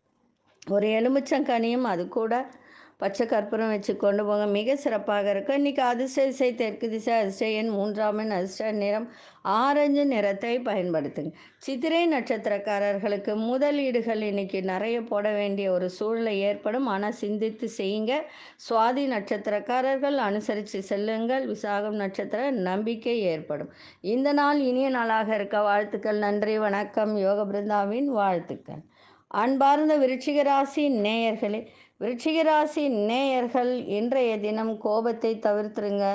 Speaker 1: ஒரு எலுமிச்சங்கனியும் அது கூட பச்சை கற்பூரம் வச்சு கொண்டு போங்க மிக சிறப்பாக இருக்கும் இன்றைக்கி அதிர்ஷ்ட திசை தெற்கு திசை அதிர்ஷ்ட எண் மூன்றாம் எண் அதிர்ஷ்ட நிறம் ஆரஞ்சு நிறத்தை பயன்படுத்துங்க சித்திரை நட்சத்திரக்காரர்களுக்கு முதலீடுகள் இன்னைக்கு நிறைய போட வேண்டிய ஒரு சூழ்நிலை ஏற்படும் ஆனால் சிந்தித்து செய்யுங்க சுவாதி நட்சத்திரக்காரர்கள் அனுசரித்து செல்லுங்கள் விசாகம் நட்சத்திர நம்பிக்கை ஏற்படும் இந்த நாள் இனிய நாளாக இருக்க வாழ்த்துக்கள் நன்றி வணக்கம் யோக பிருந்தாவின் வாழ்த்துக்கள் அன்பார்ந்த விருச்சிக ராசி நேயர்களே விருச்சிக ராசி நேயர்கள் இன்றைய தினம் கோபத்தை தவிர்த்துருங்க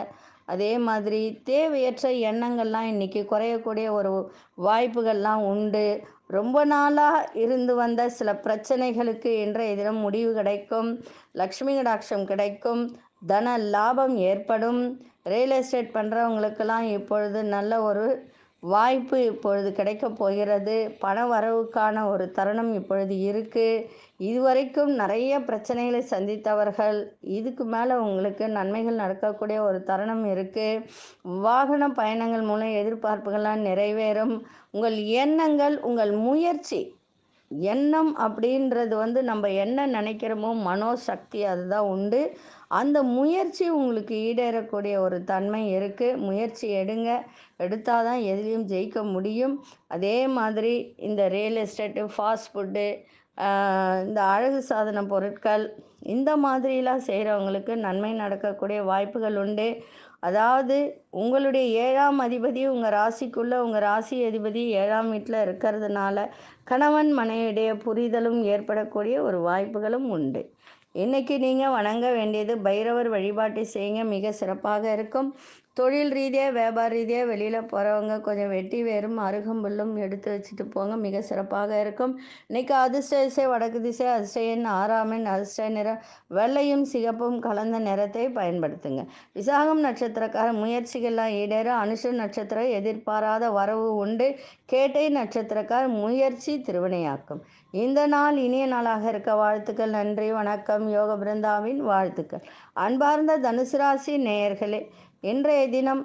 Speaker 1: அதே மாதிரி தேவையற்ற எண்ணங்கள்லாம் இன்றைக்கி குறையக்கூடிய ஒரு வாய்ப்புகள்லாம் உண்டு ரொம்ப நாளாக இருந்து வந்த சில பிரச்சனைகளுக்கு இன்றைய தினம் முடிவு கிடைக்கும் லக்ஷ்மி கடாட்சம் கிடைக்கும் தன லாபம் ஏற்படும் ரியல் எஸ்டேட் பண்ணுறவங்களுக்கெல்லாம் இப்பொழுது நல்ல ஒரு வாய்ப்பு இப்பொழுது கிடைக்கப் போகிறது பண வரவுக்கான ஒரு தருணம் இப்பொழுது இருக்குது இதுவரைக்கும் நிறைய பிரச்சனைகளை சந்தித்தவர்கள் இதுக்கு மேலே உங்களுக்கு நன்மைகள் நடக்கக்கூடிய ஒரு தருணம் இருக்குது வாகன பயணங்கள் மூலம் எதிர்பார்ப்புகள்லாம் நிறைவேறும் உங்கள் எண்ணங்கள் உங்கள் முயற்சி எண்ணம் அப்படின்றது வந்து நம்ம என்ன நினைக்கிறோமோ மனோசக்தி அதுதான் உண்டு அந்த முயற்சி உங்களுக்கு ஈடேறக்கூடிய ஒரு தன்மை இருக்குது முயற்சி எடுங்க எடுத்தால் தான் எதுலேயும் ஜெயிக்க முடியும் அதே மாதிரி இந்த ரியல் எஸ்டேட்டு ஃபாஸ்ட் ஃபுட்டு இந்த அழகு சாதன பொருட்கள் இந்த மாதிரிலாம் செய்கிறவங்களுக்கு நன்மை நடக்கக்கூடிய வாய்ப்புகள் உண்டு அதாவது உங்களுடைய ஏழாம் அதிபதி உங்கள் ராசிக்குள்ளே உங்கள் ராசி அதிபதி ஏழாம் வீட்டில் இருக்கிறதுனால கணவன் மனைவிடைய புரிதலும் ஏற்படக்கூடிய ஒரு வாய்ப்புகளும் உண்டு இன்றைக்கி நீங்கள் வணங்க வேண்டியது பைரவர் வழிபாட்டை செய்யுங்க மிக சிறப்பாக இருக்கும் தொழில் ரீதியாக வியாபார ரீதியாக வெளியில் போகிறவங்க கொஞ்சம் வெட்டி வேறும் அருகம்புல்லும் எடுத்து வச்சுட்டு போங்க மிக சிறப்பாக இருக்கும் இன்றைக்கி அதிர்ஷ்ட திசை வடக்கு திசை அதிர்ஷ்ட எண் ஆறாம் எண் அதிர்ஷ்ட நிறம் வெள்ளையும் சிகப்பும் கலந்த நிறத்தை பயன்படுத்துங்க விசாகம் நட்சத்திரக்கார முயற்சிகள்லாம் ஈடேற அனுஷ நட்சத்திரம் எதிர்பாராத வரவு உண்டு கேட்டை நட்சத்திரக்கார முயற்சி திருவினையாக்கும் இந்த நாள் இனிய நாளாக இருக்க வாழ்த்துக்கள் நன்றி வணக்கம் யோக பிருந்தாவின் வாழ்த்துக்கள் அன்பார்ந்த தனுசு ராசி நேயர்களே இன்றைய தினம்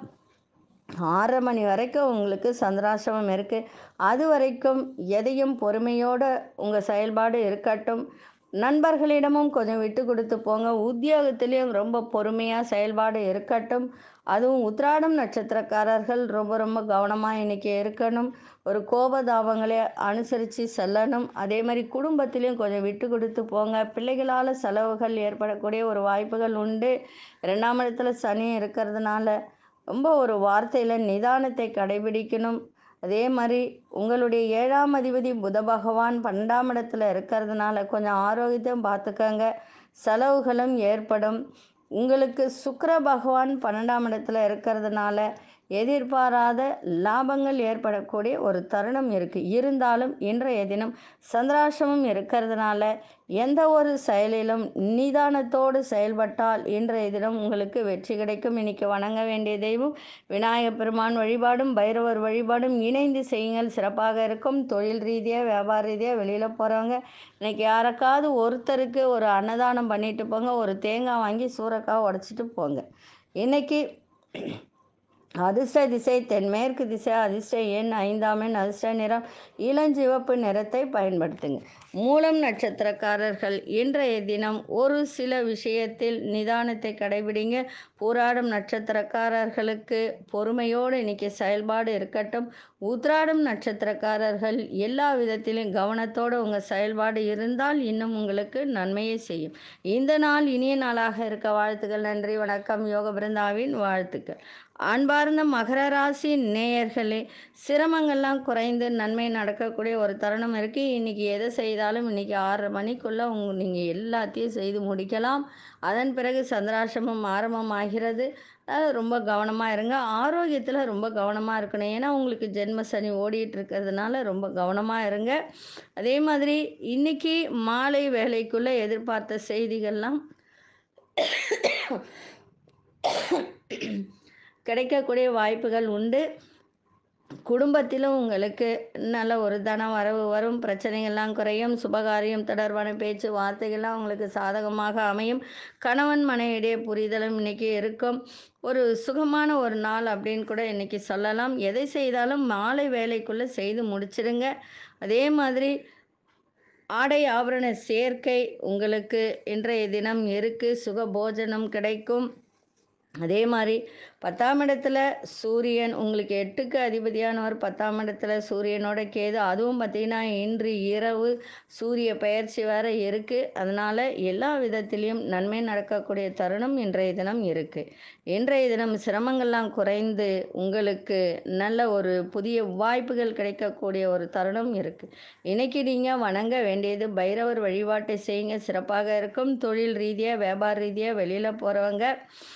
Speaker 1: ஆறரை மணி வரைக்கும் உங்களுக்கு சந்திராசிரமம் இருக்குது அது வரைக்கும் எதையும் பொறுமையோடு உங்கள் செயல்பாடு இருக்கட்டும் நண்பர்களிடமும் கொஞ்சம் விட்டு கொடுத்து போங்க உத்தியோகத்திலையும் ரொம்ப பொறுமையாக செயல்பாடு இருக்கட்டும் அதுவும் உத்ராடம் நட்சத்திரக்காரர்கள் ரொம்ப ரொம்ப கவனமாக இன்றைக்கி இருக்கணும் ஒரு கோபதாபங்களை அனுசரித்து செல்லணும் அதே மாதிரி குடும்பத்திலையும் கொஞ்சம் விட்டு கொடுத்து போங்க பிள்ளைகளால் செலவுகள் ஏற்படக்கூடிய ஒரு வாய்ப்புகள் உண்டு ரெண்டாம் இடத்துல சனி இருக்கிறதுனால ரொம்ப ஒரு வார்த்தையில் நிதானத்தை கடைபிடிக்கணும் அதே மாதிரி உங்களுடைய ஏழாம் அதிபதி புத பகவான் பன்னெண்டாம் இடத்துல இருக்கிறதுனால கொஞ்சம் ஆரோக்கியத்தையும் பார்த்துக்கங்க செலவுகளும் ஏற்படும் உங்களுக்கு சுக்கிர பகவான் பன்னெண்டாம் இடத்துல இருக்கிறதுனால எதிர்பாராத லாபங்கள் ஏற்படக்கூடிய ஒரு தருணம் இருக்குது இருந்தாலும் இன்றைய தினம் சந்திராசிரமம் இருக்கிறதுனால எந்த ஒரு செயலிலும் நிதானத்தோடு செயல்பட்டால் இன்றைய தினம் உங்களுக்கு வெற்றி கிடைக்கும் இன்னைக்கு வணங்க வேண்டிய தெய்வம் விநாயகப் பெருமான் வழிபாடும் பைரவர் வழிபாடும் இணைந்து செய்யுங்கள் சிறப்பாக இருக்கும் தொழில் ரீதியாக வியாபார ரீதியாக வெளியில் போகிறவங்க இன்னைக்கு யாருக்காவது ஒருத்தருக்கு ஒரு அன்னதானம் பண்ணிட்டு போங்க ஒரு தேங்காய் வாங்கி சூறக்காய் உடச்சிட்டு போங்க இன்னைக்கு அதிர்ஷ்ட திசை தென்மேற்கு திசை அதிர்ஷ்ட எண் ஐந்தாம் எண் அதிர்ஷ்ட நிறம் இளஞ்சிவப்பு நிறத்தை பயன்படுத்துங்க மூலம் நட்சத்திரக்காரர்கள் இன்றைய தினம் ஒரு சில விஷயத்தில் நிதானத்தை கடைபிடிங்க பூராடம் நட்சத்திரக்காரர்களுக்கு பொறுமையோடு இன்னைக்கு செயல்பாடு இருக்கட்டும் உத்ராடம் நட்சத்திரக்காரர்கள் எல்லா விதத்திலும் கவனத்தோடு உங்கள் செயல்பாடு இருந்தால் இன்னும் உங்களுக்கு நன்மையை செய்யும் இந்த நாள் இனிய நாளாக இருக்க வாழ்த்துக்கள் நன்றி வணக்கம் யோக பிருந்தாவின் வாழ்த்துக்கள் அன்பார்ந்த மகர ராசி நேயர்களே சிரமங்கள்லாம் குறைந்து நன்மை நடக்கக்கூடிய ஒரு தருணம் இருக்குது இன்றைக்கி எதை செய்தாலும் இன்றைக்கி ஆறரை மணிக்குள்ளே உங்க நீங்கள் எல்லாத்தையும் செய்து முடிக்கலாம் அதன் பிறகு சந்திராசிரமம் ஆரம்பம் ஆகிறது அதாவது ரொம்ப கவனமாக இருங்க ஆரோக்கியத்தில் ரொம்ப கவனமாக இருக்கணும் ஏன்னா உங்களுக்கு ஜென்ம சனி ஓடிட்டு இருக்கிறதுனால ரொம்ப கவனமாக இருங்க அதே மாதிரி இன்னைக்கு மாலை வேலைக்குள்ளே எதிர்பார்த்த செய்திகள்லாம் கிடைக்கக்கூடிய வாய்ப்புகள் உண்டு குடும்பத்திலும் உங்களுக்கு நல்ல ஒரு தன வரவு வரும் பிரச்சனைகள்லாம் குறையும் சுபகாரியம் தொடர்பான பேச்சு வார்த்தைகள்லாம் உங்களுக்கு சாதகமாக அமையும் கணவன் மனைவிடைய புரிதலும் இன்னைக்கு இருக்கும் ஒரு சுகமான ஒரு நாள் அப்படின்னு கூட இன்னைக்கு சொல்லலாம் எதை செய்தாலும் மாலை வேலைக்குள்ளே செய்து முடிச்சிடுங்க அதே மாதிரி ஆடை ஆபரண சேர்க்கை உங்களுக்கு இன்றைய தினம் இருக்குது சுக போஜனம் கிடைக்கும் அதே மாதிரி பத்தாம் இடத்துல சூரியன் உங்களுக்கு எட்டுக்கு அதிபதியானவர் பத்தாம் இடத்துல சூரியனோட கேது அதுவும் பார்த்திங்கன்னா இன்று இரவு சூரிய பெயர்ச்சி வேற இருக்குது அதனால் எல்லா விதத்திலையும் நன்மை நடக்கக்கூடிய தருணம் இன்றைய தினம் இருக்குது இன்றைய தினம் சிரமங்கள்லாம் குறைந்து உங்களுக்கு நல்ல ஒரு புதிய வாய்ப்புகள் கிடைக்கக்கூடிய ஒரு தருணம் இருக்குது இன்னைக்கு நீங்கள் வணங்க வேண்டியது பைரவர் வழிபாட்டை செய்யுங்க சிறப்பாக இருக்கும் தொழில் ரீதியாக வியாபார ரீதியாக வெளியில் போகிறவங்க ஒரு எழு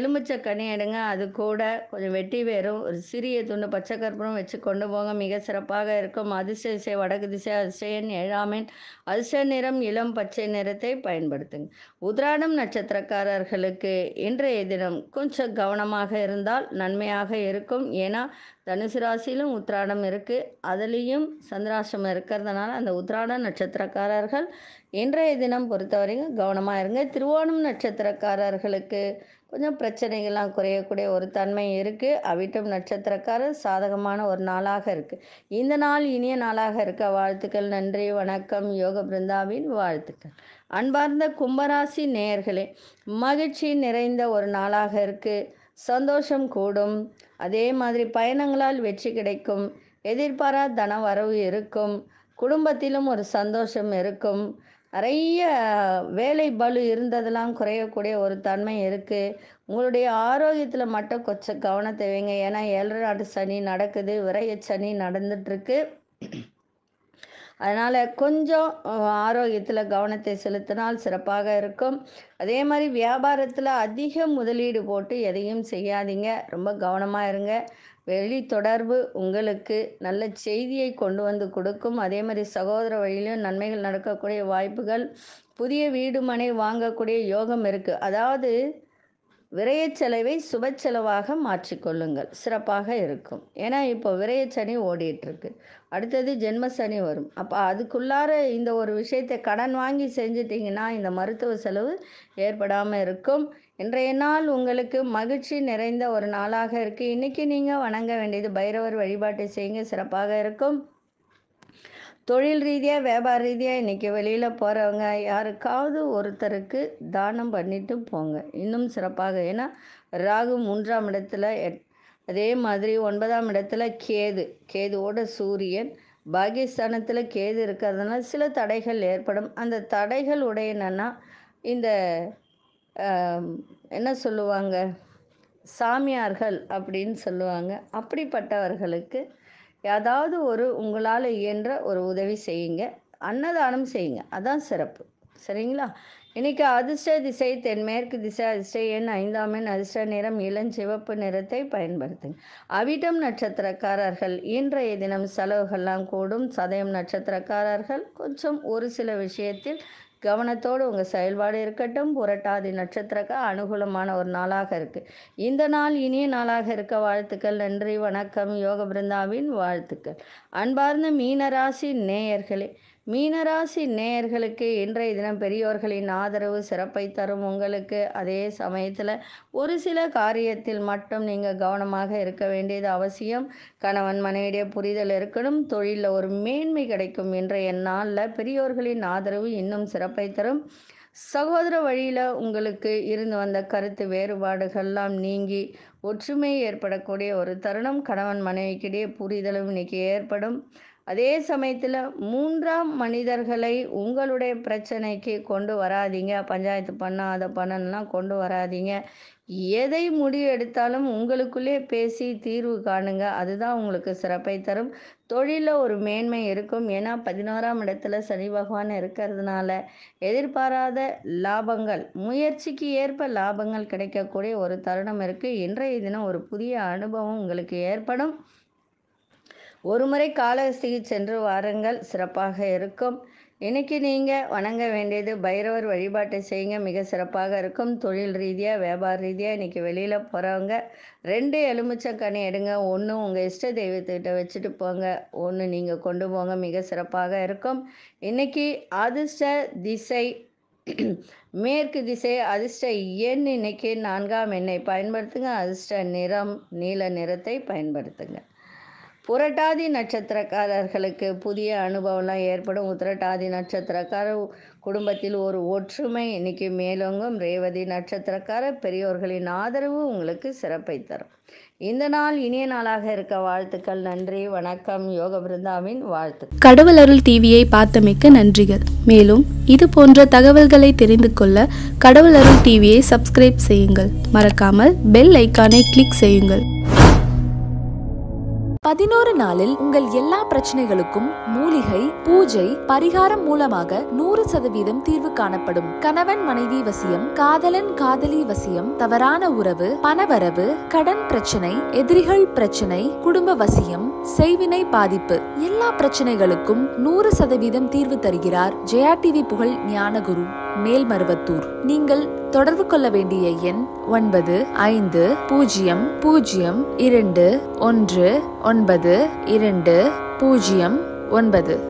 Speaker 1: எலுமிச்சை கனி எடுங்க அது கூட கொஞ்சம் வெட்டி வேரும் ஒரு சிறிய துண்டு பச்சை கற்பூரம் வச்சு கொண்டு போங்க மிக சிறப்பாக இருக்கும் அதிர்ஷ்ட திசை வடக்கு திசை அதிர்ஷ்டன் ஏழாமின் அதிர்ஷ்ட நிறம் இளம் பச்சை நிறத்தை பயன்படுத்துங்க உத்ராடம் நட்சத்திரக்காரர்களுக்கு இன்றைய தினம் கொஞ்சம் கவனமாக இருந்தால் நன்மையாக இருக்கும் ஏன்னா தனுசு ராசியிலும் உத்ராடம் இருக்குது அதுலேயும் சந்திராசிரமம் இருக்கிறதுனால அந்த உத்ராட நட்சத்திரக்காரர்கள் இன்றைய தினம் பொறுத்தவரைக்கும் கவனமாக இருங்க திருவோணம் நட்சத்திரக்காரர்களுக்கு கொஞ்சம் பிரச்சனைகள்லாம் குறையக்கூடிய ஒரு தன்மை இருக்குது அவிட்டம் நட்சத்திரக்காரர் சாதகமான ஒரு நாளாக இருக்குது இந்த நாள் இனிய நாளாக இருக்க வாழ்த்துக்கள் நன்றி வணக்கம் யோக பிருந்தாவின் வாழ்த்துக்கள் அன்பார்ந்த கும்பராசி நேயர்களே மகிழ்ச்சி நிறைந்த ஒரு நாளாக இருக்குது சந்தோஷம் கூடும் அதே மாதிரி பயணங்களால் வெற்றி கிடைக்கும் எதிர்பாரா தன வரவு இருக்கும் குடும்பத்திலும் ஒரு சந்தோஷம் இருக்கும் நிறைய வேலை பளு இருந்ததெல்லாம் குறையக்கூடிய ஒரு தன்மை இருக்குது உங்களுடைய ஆரோக்கியத்தில் மட்டும் கொஞ்சம் கவனத்தை வைங்க ஏன்னா ஏழரை நாட்டு சனி நடக்குது விரைய சனி நடந்துட்டுருக்கு அதனால் கொஞ்சம் ஆரோக்கியத்தில் கவனத்தை செலுத்தினால் சிறப்பாக இருக்கும் அதே மாதிரி வியாபாரத்தில் அதிக முதலீடு போட்டு எதையும் செய்யாதீங்க ரொம்ப கவனமாக இருங்க வெளி தொடர்பு உங்களுக்கு நல்ல செய்தியை கொண்டு வந்து கொடுக்கும் அதே மாதிரி சகோதர வழியிலும் நன்மைகள் நடக்கக்கூடிய வாய்ப்புகள் புதிய வீடு மனை வாங்கக்கூடிய யோகம் இருக்குது அதாவது விரயச் செலவை சுப செலவாக மாற்றிக்கொள்ளுங்கள் சிறப்பாக இருக்கும் ஏன்னா இப்போ விரயச்சனி ஓடிட்டுருக்கு அடுத்தது ஜென்ம சனி வரும் அப்போ அதுக்குள்ளார இந்த ஒரு விஷயத்தை கடன் வாங்கி செஞ்சிட்டிங்கன்னா இந்த மருத்துவ செலவு ஏற்படாமல் இருக்கும் இன்றைய நாள் உங்களுக்கு மகிழ்ச்சி நிறைந்த ஒரு நாளாக இருக்குது இன்றைக்கி நீங்கள் வணங்க வேண்டியது பைரவர் வழிபாட்டை செய்யுங்க சிறப்பாக இருக்கும் தொழில் ரீதியாக வியாபார ரீதியாக இன்றைக்கி வெளியில் போகிறவங்க யாருக்காவது ஒருத்தருக்கு தானம் பண்ணிட்டு போங்க இன்னும் சிறப்பாக ஏன்னா ராகு மூன்றாம் இடத்துல எட் அதே மாதிரி ஒன்பதாம் இடத்துல கேது கேதுவோட சூரியன் பாகிஸ்தானத்தில் கேது இருக்கிறதுனால சில தடைகள் ஏற்படும் அந்த தடைகள் உடையனா இந்த என்ன சொல்லுவாங்க சாமியார்கள் அப்படின்னு சொல்லுவாங்க அப்படிப்பட்டவர்களுக்கு ஏதாவது ஒரு உங்களால் இயன்ற ஒரு உதவி செய்யுங்க அன்னதானம் செய்யுங்க அதான் சிறப்பு சரிங்களா இன்றைக்கி அதிர்ஷ்ட திசை தென்மேற்கு திசை அதிர்ஷ்ட எண் ஐந்தாம் எண் அதிர்ஷ்ட நிறம் இளஞ்சிவப்பு நிறத்தை பயன்படுத்துங்க அவிட்டம் நட்சத்திரக்காரர்கள் இன்றைய தினம் செலவுகள்லாம் கூடும் சதயம் நட்சத்திரக்காரர்கள் கொஞ்சம் ஒரு சில விஷயத்தில் கவனத்தோடு உங்கள் செயல்பாடு இருக்கட்டும் புரட்டாதி நட்சத்திரக்கு அனுகூலமான ஒரு நாளாக இருக்குது இந்த நாள் இனிய நாளாக இருக்க வாழ்த்துக்கள் நன்றி வணக்கம் யோக பிருந்தாவின் வாழ்த்துக்கள் அன்பார்ந்த மீனராசி நேயர்களே மீனராசி நேயர்களுக்கு இன்றைய தினம் பெரியோர்களின் ஆதரவு சிறப்பை தரும் உங்களுக்கு அதே சமயத்தில் ஒரு சில காரியத்தில் மட்டும் நீங்கள் கவனமாக இருக்க வேண்டியது அவசியம் கணவன் மனைவிடைய புரிதல் இருக்கணும் தொழிலில் ஒரு மேன்மை கிடைக்கும் இன்றைய நாளில் பெரியோர்களின் ஆதரவு இன்னும் சிறப்பை தரும் சகோதர வழியில் உங்களுக்கு இருந்து வந்த கருத்து வேறுபாடுகள்லாம் நீங்கி ஒற்றுமை ஏற்படக்கூடிய ஒரு தருணம் கணவன் மனைவிக்கிடையே புரிதலும் இன்னைக்கு ஏற்படும் அதே சமயத்தில் மூன்றாம் மனிதர்களை உங்களுடைய பிரச்சனைக்கு கொண்டு வராதீங்க பஞ்சாயத்து பண்ண அதை பண்ணலாம் கொண்டு வராதீங்க எதை முடிவு எடுத்தாலும் உங்களுக்குள்ளே பேசி தீர்வு காணுங்க அதுதான் உங்களுக்கு சிறப்பை தரும் தொழிலில் ஒரு மேன்மை இருக்கும் ஏன்னா பதினோராம் இடத்துல சனி பகவான் இருக்கிறதுனால எதிர்பாராத லாபங்கள் முயற்சிக்கு ஏற்ப லாபங்கள் கிடைக்கக்கூடிய ஒரு தருணம் இருக்குது இன்றைய தினம் ஒரு புதிய அனுபவம் உங்களுக்கு ஏற்படும் ஒரு முறை காலஹஸ்திக்கு சென்று வாருங்கள் சிறப்பாக இருக்கும் இன்னைக்கு நீங்கள் வணங்க வேண்டியது பைரவர் வழிபாட்டை செய்யுங்க மிக சிறப்பாக இருக்கும் தொழில் ரீதியாக வியாபார ரீதியாக இன்றைக்கி வெளியில் போகிறவங்க ரெண்டு எலுமிச்சக்கனி எடுங்க ஒன்று உங்கள் இஷ்ட தெய்வத்திட்ட வச்சுட்டு போங்க ஒன்று நீங்கள் கொண்டு போங்க மிக சிறப்பாக இருக்கும் இன்றைக்கி அதிர்ஷ்ட திசை மேற்கு திசை அதிர்ஷ்ட எண் இன்னைக்கு நான்காம் எண்ணை பயன்படுத்துங்க அதிர்ஷ்ட நிறம் நீல நிறத்தை பயன்படுத்துங்க புரட்டாதி நட்சத்திரக்காரர்களுக்கு புதிய அனுபவம்லாம் ஏற்படும் உத்திரட்டாதி நட்சத்திரக்காரர் குடும்பத்தில் ஒரு ஒற்றுமை இன்னைக்கு மேலோங்கும் ரேவதி நட்சத்திரக்காரர் பெரியோர்களின் ஆதரவு உங்களுக்கு சிறப்பை தரும் இந்த நாள் இனிய நாளாக இருக்க வாழ்த்துக்கள் நன்றி வணக்கம் யோக பிருந்தாவின் வாழ்த்து
Speaker 3: கடவுள் அருள் டிவியை பார்த்தமைக்க நன்றிகள் மேலும் இது போன்ற தகவல்களை தெரிந்து கொள்ள கடவுள் அருள் டிவியை சப்ஸ்கிரைப் செய்யுங்கள் மறக்காமல் பெல் ஐக்கானை கிளிக் செய்யுங்கள்
Speaker 2: பதினோரு நாளில் உங்கள் எல்லா பிரச்சனைகளுக்கும் மூலிகை பூஜை பரிகாரம் மூலமாக நூறு சதவீதம் தீர்வு காணப்படும் கணவன் மனைவி வசியம் காதலன் காதலி வசியம் தவறான உறவு பணவரவு கடன் பிரச்சனை எதிரிகள் பிரச்சனை குடும்ப வசியம் செய்வினை பாதிப்பு எல்லா பிரச்சனைகளுக்கும் நூறு சதவீதம் தீர்வு தருகிறார் ஜெயா டிவி புகழ் ஞானகுரு மேல்மருவத்தூர் நீங்கள் தொடர்பு கொள்ள வேண்டிய எண் ஒன்பது ஐந்து பூஜ்ஜியம் பூஜ்ஜியம் இரண்டு ஒன்று ஒன்பது இரண்டு பூஜ்ஜியம் ஒன்பது